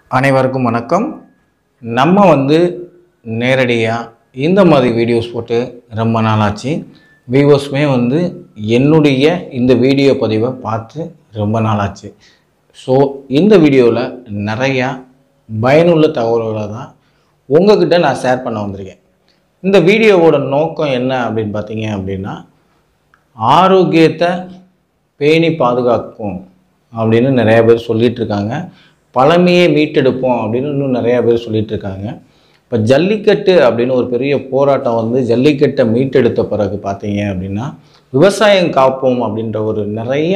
அனைவருக்கும் வணக்கம் நம்ம வந்து நேரடியாக இந்த மாதிரி வீடியோஸ் போட்டு ரொம்ப நாளாச்சு வியூவர்ஸுமே வந்து என்னுடைய இந்த வீடியோ பதிவை பார்த்து ரொம்ப நாளாச்சு ஸோ இந்த வீடியோவில் நிறையா பயனுள்ள தகவல்களை தான் உங்ககிட்ட நான் ஷேர் பண்ண வந்திருக்கேன் இந்த வீடியோவோட நோக்கம் என்ன அப்படின்னு பார்த்தீங்க அப்படின்னா ஆரோக்கியத்தை பேணி பாதுகாக்கும் அப்படின்னு நிறைய பேர் சொல்லிட்டு இருக்காங்க பழமையை மீட்டெடுப்போம் அப்படின்னு இன்னும் நிறைய பேர் சொல்லிட்டு இருக்காங்க இப்போ ஜல்லிக்கட்டு அப்படின்னு ஒரு பெரிய போராட்டம் வந்து ஜல்லிக்கட்டை மீட்டெடுத்த பிறகு பார்த்தீங்க அப்படின்னா விவசாயம் காப்போம் அப்படின்ற ஒரு நிறைய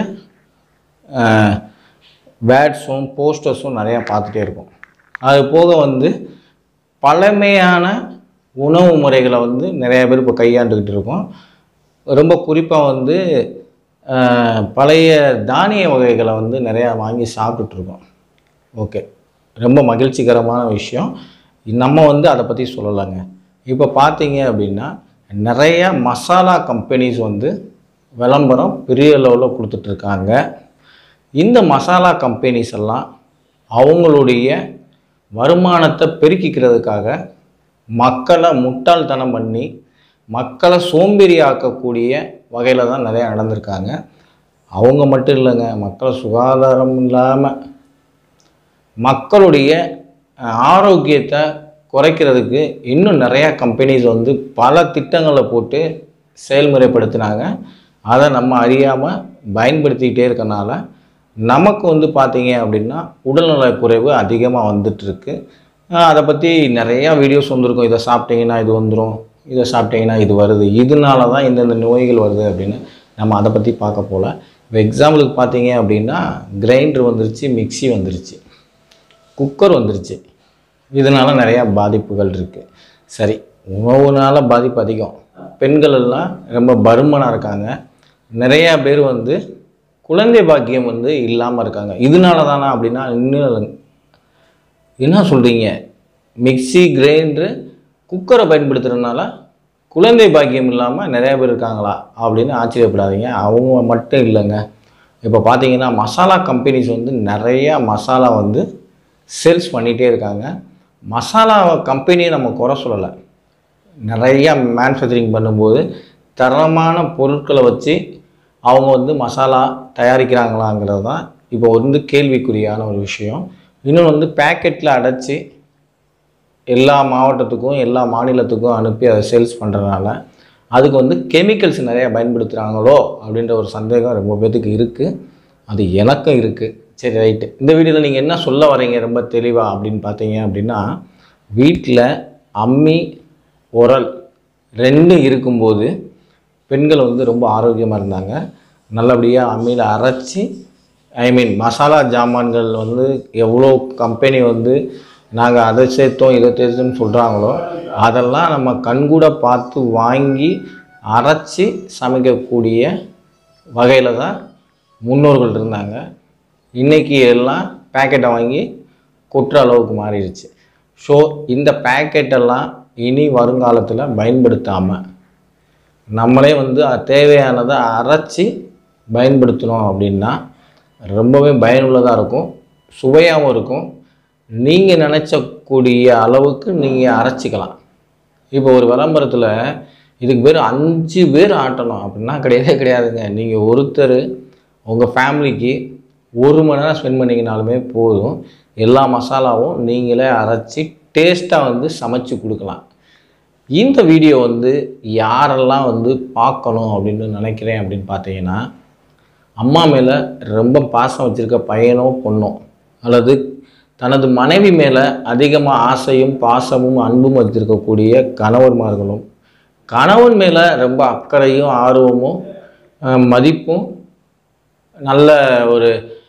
வேட்ஸும் போஸ்டர்ஸும் நிறையா பார்த்துட்டே இருக்கோம் அது போக வந்து பழமையான உணவு முறைகளை வந்து நிறைய பேர் இப்போ கையாண்டுக்கிட்டு இருக்கோம் ரொம்ப குறிப்பாக வந்து அஹ், பழைய தானிய வகைகளை வந்து நிறையா வாங்கி சாப்பிட்டுட்ருக்கோம் ஓகே ரொம்ப மகிழ்ச்சிகரமான விஷயம் நம்ம வந்து அதை பற்றி சொல்லலைங்க இப்போ பார்த்தீங்க அப்படின்னா நிறைய மசாலா கம்பெனிஸ் வந்து விளம்பரம் பெரிய லெவலில் கொடுத்துட்ருக்காங்க இந்த மசாலா கம்பெனிஸ் எல்லாம் அவங்களுடைய வருமானத்தை பெருக்கிக்கிறதுக்காக மக்களை முட்டாள்தனம் பண்ணி மக்களை சோம்பேறி ஆக்கக்கூடிய வகையில் தான் நிறையா நடந்திருக்காங்க அவங்க மட்டும் இல்லைங்க மக்களை சுகாதாரம் இல்லாமல் மக்களுடைய அஹ், ஆரோக்கியத்தை குறைக்கிறதுக்கு இன்னும் நிறையா கம்பெனிஸ் வந்து பல திட்டங்களை போட்டு செயல்முறைப்படுத்தினாங்க அதை நம்ம அறியாமல் பயன்படுத்திக்கிட்டே இருக்கனால நமக்கு வந்து பார்த்தீங்க அப்படின்னா உடல்நலக் குறைவு அதிகமாக வந்துட்டுருக்கு அதை பற்றி நிறையா வீடியோஸ் வந்திருக்கும் இதை சாப்பிட்டீங்கன்னா இது வந்துடும் இதை சாப்பிட்டீங்கன்னா இது வருது இதனால தான் இந்தந்த நோய்கள் வருது அப்படின்னு நம்ம அதை பற்றி பார்க்க போகல இப்போ எக்ஸாம்பிளுக்கு பார்த்தீங்க அப்படின்னா கிரைண்டர் வந்துருச்சு மிக்ஸி வந்துருச்சு குக்கர் வந்துருச்சு இதனால் நிறையா பாதிப்புகள் இருக்குது சரி உணவுனால பாதிப்பு அதிகம் பெண்கள் எல்லாம் ரொம்ப பருமனாக இருக்காங்க நிறையா பேர் வந்து குழந்தை பாக்கியம் வந்து இல்லாமல் இருக்காங்க இதனால தானா அப்படின்னா இன்னும் என்ன சொல்கிறீங்க மிக்ஸி கிரைண்டரு குக்கரை பயன்படுத்துறதுனால குழந்தை பாக்கியம் இல்லாமல் நிறைய பேர் இருக்காங்களா அப்படின்னு ஆச்சரியப்படாதீங்க அவங்க மட்டும் இல்லைங்க இப்போ பார்த்தீங்கன்னா மசாலா கம்பெனிஸ் வந்து நிறையா மசாலா வந்து சேல்ஸ் பண்ணிகிட்டே இருக்காங்க மசாலா கம்பெனியை நம்ம குறை சொல்லலை நிறையா மேனுஃபேக்சரிங் பண்ணும்போது தரமான பொருட்களை வச்சு அவங்க வந்து மசாலா தயாரிக்கிறாங்களாங்கிறது தான் இப்போ வந்து கேள்விக்குறியான ஒரு விஷயம் இன்னொன்று வந்து பேக்கெட்டில் அடைச்சி எல்லா மாவட்டத்துக்கும் எல்லா மாநிலத்துக்கும் அனுப்பி அதை சேல்ஸ் பண்ணுறதுனால அதுக்கு வந்து கெமிக்கல்ஸ் நிறையா பயன்படுத்துகிறாங்களோ அப்படின்ற ஒரு சந்தேகம் ரொம்ப பேத்துக்கு இருக்குது அது எனக்கும் இருக்குது சரி ரைட்டு இந்த வீடியோவில் நீங்கள் என்ன சொல்ல வரீங்க ரொம்ப தெளிவாக அப்படின்னு பார்த்தீங்க அப்படின்னா வீட்டில் அம்மி உரல் ரெண்டும் இருக்கும்போது பெண்கள் வந்து ரொம்ப ஆரோக்கியமாக இருந்தாங்க நல்லபடியாக அம்மியில் அரைச்சி ஐ மீன் மசாலா ஜாமான்கள் வந்து எவ்வளோ கம்பெனி வந்து நாங்கள் அதை சேர்த்தோம் இதை சேர்த்தோம்னு சொல்கிறாங்களோ அதெல்லாம் நம்ம கண்கூட பார்த்து வாங்கி அரைச்சி சமைக்கக்கூடிய வகையில் தான் முன்னோர்கள் இருந்தாங்க இன்றைக்கி எல்லாம் பேக்கெட்டை வாங்கி கொட்டுற அளவுக்கு மாறிடுச்சு ஸோ இந்த பேக்கெட்டெல்லாம் இனி வருங்காலத்தில் பயன்படுத்தாமல் நம்மளே வந்து அது தேவையானதை அரைச்சி பயன்படுத்தினோம் அப்படின்னா ரொம்பவே பயனுள்ளதாக இருக்கும் சுவையாகவும் இருக்கும் நீங்கள் நினச்சக்கூடிய அளவுக்கு நீங்கள் அரைச்சிக்கலாம் இப்போ ஒரு விளம்பரத்தில் இதுக்கு பேர் அஞ்சு பேர் ஆட்டணும் அப்படின்னா கிடையவே கிடையாதுங்க நீங்கள் ஒருத்தர் உங்கள் ஃபேமிலிக்கு ஒரு மணி நேரம் ஸ்பெண்ட் பண்ணிங்கனாலுமே போதும் எல்லா மசாலாவும் நீங்களே அரைச்சி டேஸ்ட்டாக வந்து சமைச்சு கொடுக்கலாம் இந்த வீடியோ வந்து யாரெல்லாம் வந்து பார்க்கணும் அப்படின்னு நினைக்கிறேன் அப்படின்னு பார்த்தீங்கன்னா அம்மா மேலே ரொம்ப பாசம் வச்சுருக்க பையனோ பொண்ணோ அல்லது தனது மனைவி மேலே அதிகமாக ஆசையும் பாசமும் அன்பும் வச்சிருக்கக்கூடிய கணவன்மார்களும் கணவன் மேலே ரொம்ப அக்கறையும் ஆர்வமும் அஹ், மதிப்பும் நல்ல ஒரு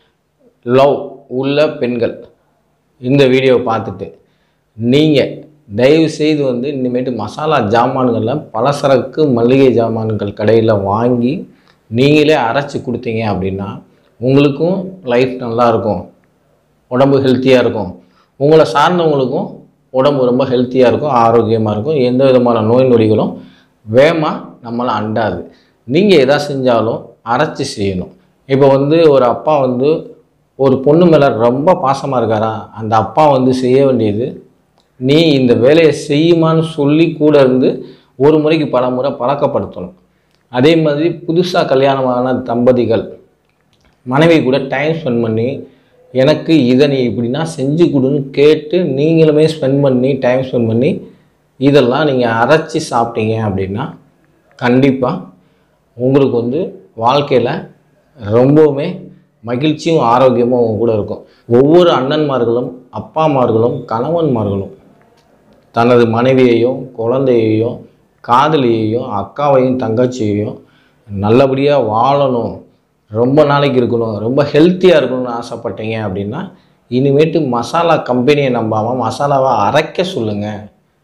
லவ் உள்ள பெண்கள் இந்த வீடியோவை பார்த்துட்டு நீங்கள் தயவு செய்து வந்து இனிமேட்டு மசாலா ஜாமான்களில் பலசரக்கு மளிகை ஜாமான்கள் கடையில் வாங்கி நீங்களே அரைச்சி கொடுத்தீங்க அப்படின்னா உங்களுக்கும் லைஃப் நல்லா இருக்கும் உடம்பு ஹெல்த்தியாக இருக்கும் உங்களை சார்ந்தவங்களுக்கும் உடம்பு ரொம்ப ஹெல்த்தியாக இருக்கும் ஆரோக்கியமாக இருக்கும் எந்த விதமான நோய் நொடிகளும் வேகமாக நம்மளை அண்டாது நீங்கள் எதா செஞ்சாலும் அரைச்சி செய்யணும் இப்போ வந்து ஒரு அப்பா வந்து ஒரு பொண்ணு மேலே ரொம்ப பாசமாக இருக்காரா அந்த அப்பா வந்து செய்ய வேண்டியது நீ இந்த வேலையை செய்யுமான்னு சொல்லி கூட இருந்து ஒரு முறைக்கு பல முறை பழக்கப்படுத்தணும் அதே மாதிரி புதுசாக கல்யாணமான தம்பதிகள் மனைவி கூட டைம் ஸ்பெண்ட் பண்ணி எனக்கு இதை நீ இப்படின்னா செஞ்சு கொடுன்னு கேட்டு நீங்களுமே ஸ்பெண்ட் பண்ணி டைம் ஸ்பெண்ட் பண்ணி இதெல்லாம் நீங்கள் அரைச்சி சாப்பிட்டீங்க அப்படின்னா கண்டிப்பாக உங்களுக்கு வந்து வாழ்க்கையில் ரொம்பவுமே மகிழ்ச்சியும் ஆரோக்கியமும் உங்க கூட இருக்கும் ஒவ்வொரு அண்ணன்மார்களும் அப்பாமார்களும் கணவன்மார்களும் தனது மனைவியையும் குழந்தையையும் காதலியையும் அக்காவையும் தங்கச்சியையும் நல்லபடியாக வாழணும் ரொம்ப நாளைக்கு இருக்கணும் ரொம்ப ஹெல்த்தியாக இருக்கணும்னு ஆசைப்பட்டீங்க அப்படின்னா இனிமேட்டு மசாலா கம்பெனியை நம்பாமல் மசாலாவை அரைக்க சொல்லுங்கள்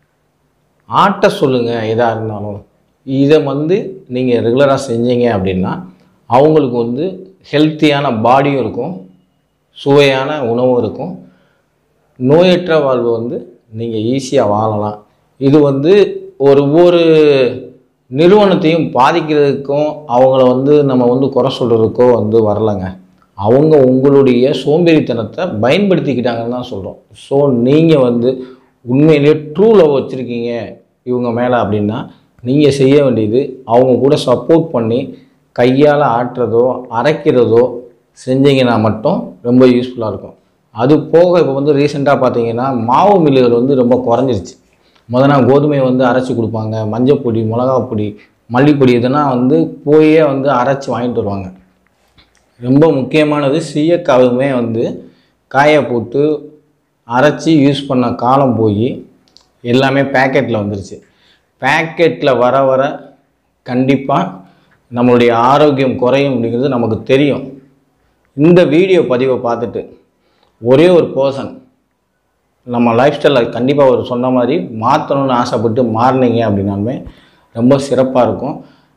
ஆட்ட சொல்லுங்கள் எதாக இருந்தாலும் இதை வந்து நீங்கள் ரெகுலராக செஞ்சீங்க அப்படின்னா அவங்களுக்கு வந்து ஹெல்த்தியான பாடியும் இருக்கும் சுவையான உணவும் இருக்கும் நோயற்ற வாழ்வு வந்து நீங்கள் ஈஸியாக வாழலாம் இது வந்து ஒரு ஒவ்வொரு நிறுவனத்தையும் பாதிக்கிறதுக்கும் அவங்கள வந்து நம்ம வந்து குறை சொல்கிறதுக்கோ வந்து வரலைங்க அவங்க உங்களுடைய சோம்பேறித்தனத்தை பயன்படுத்திக்கிட்டாங்கன்னு தான் சொல்கிறோம் ஸோ நீங்கள் வந்து உண்மையிலேயே ட்ரூ லவ் வச்சுருக்கீங்க இவங்க மேலே அப்படின்னா நீங்கள் செய்ய வேண்டியது அவங்க கூட சப்போர்ட் பண்ணி கையால் ஆட்டுறதோ அரைக்கிறதோ செஞ்சீங்கன்னா மட்டும் ரொம்ப யூஸ்ஃபுல்லாக இருக்கும் அது போக இப்போ வந்து ரீசெண்டாக பார்த்தீங்கன்னா மாவு மில்லுகள் வந்து ரொம்ப குறைஞ்சிருச்சு முதல்ல கோதுமையை வந்து அரைச்சி கொடுப்பாங்க மஞ்சப்பொடி மிளகாப்பொடி மல்லிப்பொடி இதெல்லாம் வந்து போயே வந்து அரைச்சி வாங்கிட்டு வருவாங்க ரொம்ப முக்கியமானது சீயக்காவுமே வந்து காய போட்டு அரைச்சி யூஸ் பண்ண காலம் போய் எல்லாமே பேக்கெட்டில் வந்துருச்சு பேக்கெட்டில் வர வர கண்டிப்பாக நம்மளுடைய ஆரோக்கியம் குறையும் அப்படிங்கிறது நமக்கு தெரியும் இந்த வீடியோ பதிவை பார்த்துட்டு ஒரே ஒரு பர்சன் நம்ம லைஃப் ஸ்டைலில் கண்டிப்பாக ஒரு சொன்ன மாதிரி மாற்றணும்னு ஆசைப்பட்டு மாறினீங்க அப்படின்னாலுமே ரொம்ப சிறப்பாக இருக்கும்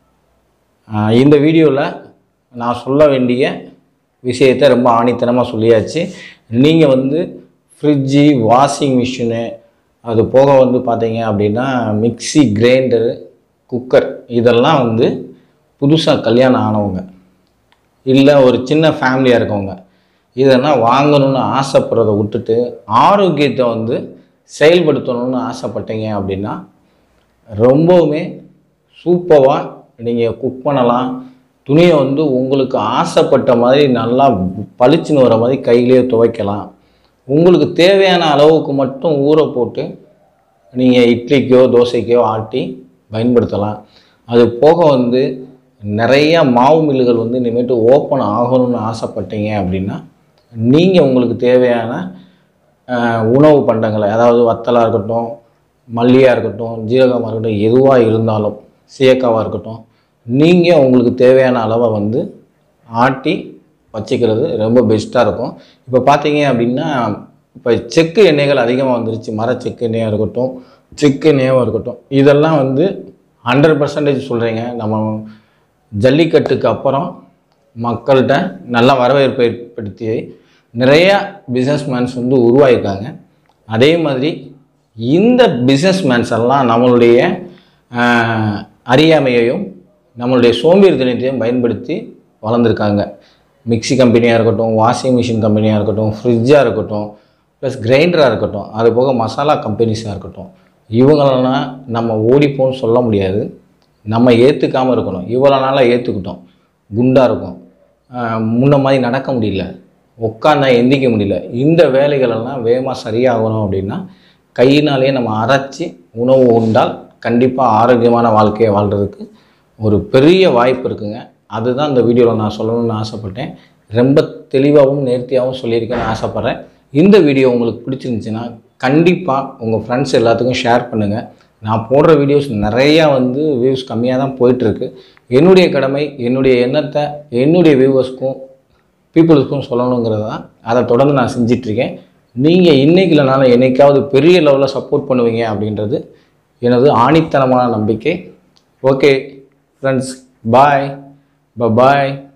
ஆஹ் இந்த வீடியோவில் நான் சொல்ல வேண்டிய விஷயத்தை ரொம்ப ஆணித்தனமாக சொல்லியாச்சு நீங்கள் வந்து ஃப்ரிட்ஜி வாஷிங் மிஷினு அது போக வந்து பார்த்தீங்க அப்படின்னா மிக்ஸி கிரைண்டரு குக்கர் இதெல்லாம் வந்து புதுசாக கல்யாணம் ஆனவங்க இல்லை ஒரு சின்ன ஃபேமிலியாக இருக்கவங்க இதெல்லாம் வாங்கணும்னு ஆசைப்படுறத விட்டுட்டு ஆரோக்கியத்தை வந்து செயல்படுத்தணும்னு ஆசைப்பட்டீங்க அப்படின்னா ரொம்பவுமே சூப்பராக நீங்கள் குக் பண்ணலாம் துணியை வந்து உங்களுக்கு ஆசைப்பட்ட மாதிரி நல்லா பளிச்சுன்னு வர மாதிரி கையிலேயே துவைக்கலாம் உங்களுக்கு தேவையான அளவுக்கு மட்டும் ஊற போட்டு நீங்கள் இட்லிக்கோ தோசைக்கோ ஆட்டி பயன்படுத்தலாம் அது போக வந்து நிறைய மாவு மில்லுகள் வந்து இனிமேட்டு ஓப்பன் ஆகணும்னு ஆசைப்பட்டீங்க அப்படின்னா நீங்கள் உங்களுக்கு தேவையான ஆஹ், உணவு பண்டங்களை அதாவது வத்தலாக இருக்கட்டும் மல்லியாக இருக்கட்டும் ஜீரகமாக இருக்கட்டும் எதுவாக இருந்தாலும் சீயக்காவாக இருக்கட்டும் நீங்கள் உங்களுக்கு தேவையான அளவை வந்து ஆட்டி வச்சுக்கிறது ரொம்ப பெஸ்ட்டாக இருக்கும் இப்போ பார்த்தீங்க அப்படின்னா இப்போ செக்கு எண்ணெய்கள் அதிகமாக வந்துருச்சு மர செக்கு எண்ணெயாக இருக்கட்டும் செக்கு எண்ணெயாகவும் இருக்கட்டும் இதெல்லாம் வந்து ஹண்ட்ரட் பர்சன்டேஜ் சொல்கிறீங்க நம்ம ஜல்லிக்கட்டுக்கு அப்புறம் மக்கள்கிட்ட நல்ல வரவேற்பை ஏற்படுத்தி நிறையா பிஸ்னஸ்மேன்ஸ் வந்து உருவாகியிருக்காங்க அதே மாதிரி இந்த பிஸ்னஸ்மேன்ஸ் எல்லாம் நம்மளுடைய ஆஹ், அறியாமையையும் நம்மளுடைய சோம்பேறித்தனத்தையும் பயன்படுத்தி வளர்ந்துருக்காங்க மிக்ஸி கம்பெனியாக இருக்கட்டும் வாஷிங் மிஷின் கம்பெனியாக இருக்கட்டும் ஃப்ரிட்ஜாக இருக்கட்டும் ப்ளஸ் கிரைண்டராக இருக்கட்டும் அது போக மசாலா கம்பெனிஸாக இருக்கட்டும் இவங்களெல்லாம் நம்ம ஓடிப்போன்னு சொல்ல முடியாது நம்ம ஏற்றுக்காமல் இருக்கணும் இவ்வளோ நாளாக ஏற்றுக்கிட்டோம் குண்டாக இருக்கும் ஆஹ் முன்ன மாதிரி நடக்க முடியல உட்காந்தா எந்திக்க முடியல இந்த வேலைகளெல்லாம் வேகமாக சரியாகணும் அப்படின்னா கையினாலேயே நம்ம அரைச்சி உணவு உண்டால் கண்டிப்பாக ஆரோக்கியமான வாழ்க்கையை வாழ்கிறதுக்கு ஒரு பெரிய வாய்ப்பு இருக்குங்க அதுதான் இந்த வீடியோவில் நான் சொல்லணும்னு ஆசைப்பட்டேன் ரொம்ப தெளிவாகவும் நேர்த்தியாகவும் சொல்லியிருக்கேன்னு ஆசைப்பட்றேன் இந்த வீடியோ உங்களுக்கு பிடிச்சிருந்துச்சுன்னா கண்டிப்பாக உங்கள் ஃப்ரெண்ட்ஸ் எல்லாத்துக்கும் ஷேர் பண்ணுங்கள் நான் போடுற வீடியோஸ் நிறையா வந்து வியூஸ் கம்மியாக தான் போயிட்டுருக்கு என்னுடைய கடமை என்னுடைய எண்ணத்தை என்னுடைய வியூவர்ஸ்க்கும் பீப்புளுக்கும் சொல்லணுங்கிறது தான் அதை தொடர்ந்து நான் செஞ்சிட்ருக்கேன் நீங்கள் இன்னைக்கு இல்லைனாலும் என்னைக்காவது பெரிய லெவலில் சப்போர்ட் பண்ணுவீங்க அப்படின்றது எனது ஆணித்தனமான நம்பிக்கை ஓகே ஃப்ரெண்ட்ஸ் பாய் பாய்